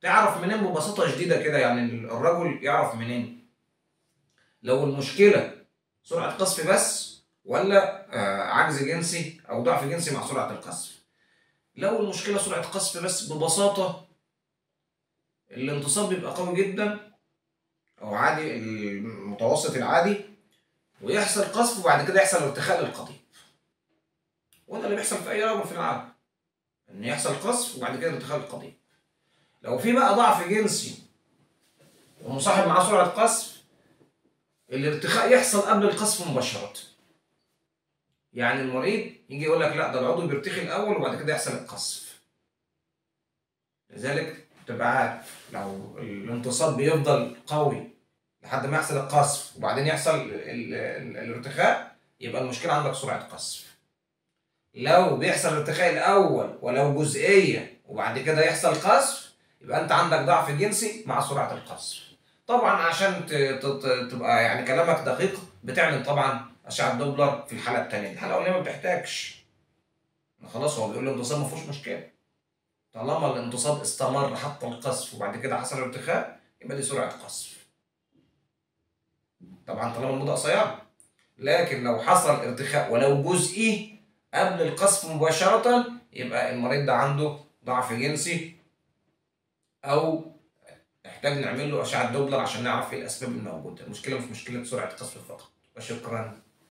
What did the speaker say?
تعرف منين ببساطه شديده كده يعني الرجل يعرف منين لو المشكله سرعه قذف بس ولا آه، عجز جنسي او ضعف جنسي مع سرعه القذف لو المشكله سرعه قذف بس ببساطه الانتصاب بيبقى قوي جدا او عادي المتوسط العادي ويحصل قذف وبعد كده يحصل ارتخاء للقضيب وده اللي بيحصل في اي رجل في العالم ان يحصل قذف وبعد كده ارتخاء للقضيب لو في بقى ضعف جنسي ومصاحب معاه سرعه قذف الارتخاء يحصل قبل القذف مباشره يعني المريض يجي يقول لك لا ده العضو بيرتخي الاول وبعد كده يحصل القذف لذلك تبقى عارف لو الانتصاب بيفضل قوي لحد ما يحصل القذف وبعدين يحصل ال- ال- الارتخاء يبقى المشكله عندك سرعه قذف لو بيحصل ارتخاء الاول ولو جزئيه وبعد كده يحصل قذف يبقى انت عندك ضعف جنسي مع سرعه القذف طبعا عشان ت- ت- ت- تبقى يعني كلامك دقيق بتعمل طبعا اشعه دوبلر في الحاله الثانيه الحاله الاولانيه ما بتحتاجش خلاص هو بيقول لي الانتصاب ما فيهوش مشكله طالما الانتصاب استمر حتى القذف وبعد كده حصل ارتخاء يبقى دي سرعه قذف طبعا طالما المده قصيره لكن لو حصل ارتخاء ولو جزئي قبل القذف مباشره يبقى المريض ده عنده ضعف جنسي او نحتاج نعمل له اشعه دوبلر عشان نعرف ايه الاسباب الموجوده المشكله مش مشكله سرعه قذف فقط وشكرا